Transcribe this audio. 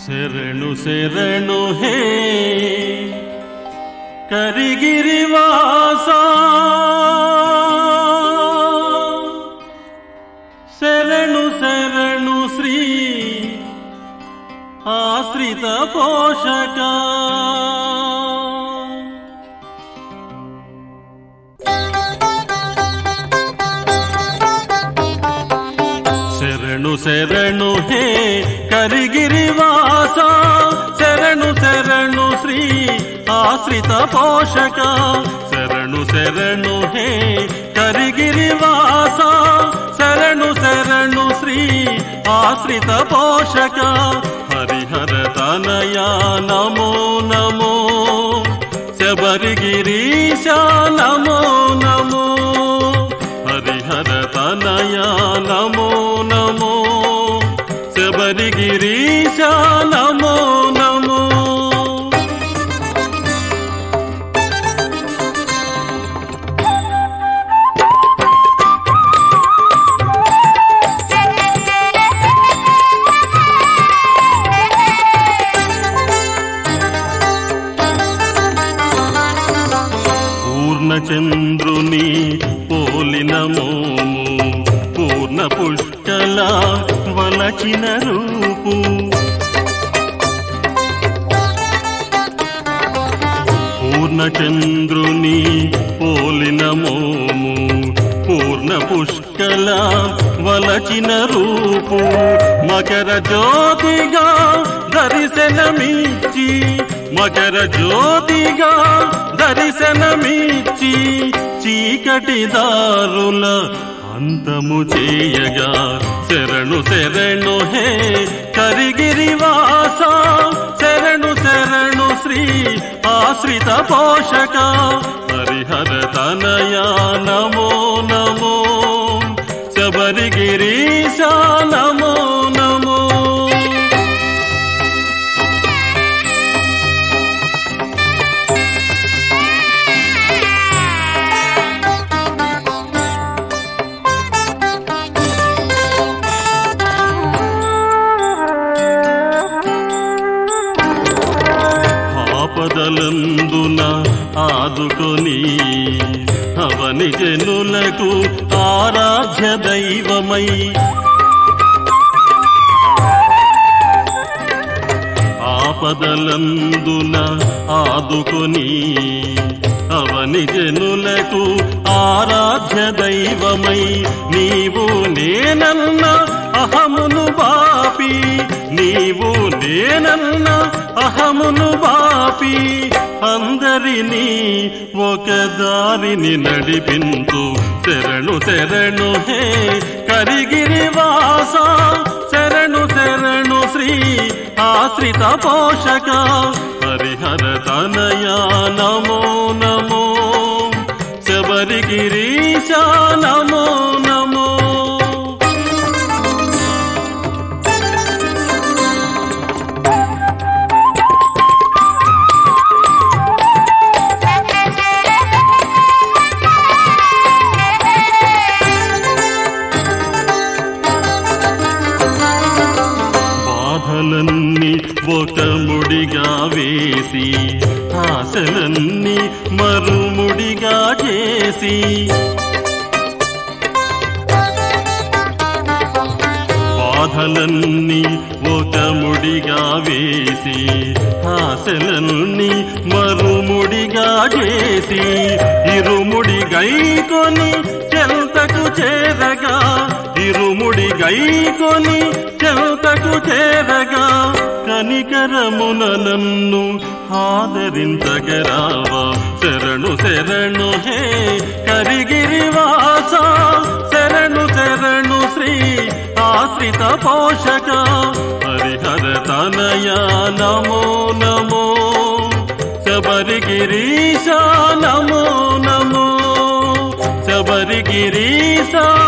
శరణు శరణు హే కరిగిరివాస శరణు శరణు శ్రీ ఆశ్రిత పోషక శరణు శరణు హే కరిగిరివాస శరణు శరణు శ్రీ ఆశ్రిత పోషక శరణు శరణు హే కరిగిరివాస శరణు శరణు శ్రీ ఆశ్రిత పోషక హరిహర తనయా నమో నమో శబరిగిరీశ నమో నమో హరిహర తనయా నమో నమో శబరిగిరీశ నమో నమో పూర్ణచంద్రుని పోలిన మోము పూర్ణ పుష్కల వలచిన రూపు పూర్ణచంద్రుని పోలిన మోము పూర్ణ పుష్కల వలచిన రూపు మకర జ్యోతిగా దర్శనమిచ్చి మకర జ్యోతిగా దర్శనమిచ్చి చీకటి దారుల అంతము చేయగా శరణు శరణు హే కరిగిరివాస శరణు శరణు శ్రీ ఆశ్రిత పోషక హరిహర తనయా నమో నమో శబరిగిరీశ నమో నమో ఆపదలందున ఆదుకొని అవని జనులకు ఆరాధ్య దైవమై ఆపదలందున ఆదుకొని అవని జనులకు ఆరాధ్య దైవమై నీవు నేనన్న అహమును బాపి నీవు నేనన్న అహమును బాపి అందరినీ ఒక దారిని నడిపించు శరణు శరణు హే కరిగిరివాస శరణు శరణు శ్రీ ఆశ్రిత పోషక హరిహర తనయా నమో నమో శబరిగిరీశ నమో నమో బాధలన్నీ ఒక ముడిగా వేసి ఆశలన్నీ మరుముడిగా చేసి బాధలన్నీ ఒక ముడిగా వేసి ఆశలన్నీ మరుముడిగా చేసి ఇరుముడి గైకొని చెంతకు చేరగా ఇరుముడి గైకొని చెంతకు చేరగా కనికరమున నన్ను ఆదరించగరావా శరణు శరణు హే కరిగిరివాస శరణు శరణు శ్రీ ఆశ్రిత పోషక హరిహర తనయా నమో నమో శబరిగిరీశ నమో నమో శబరిగిరీశ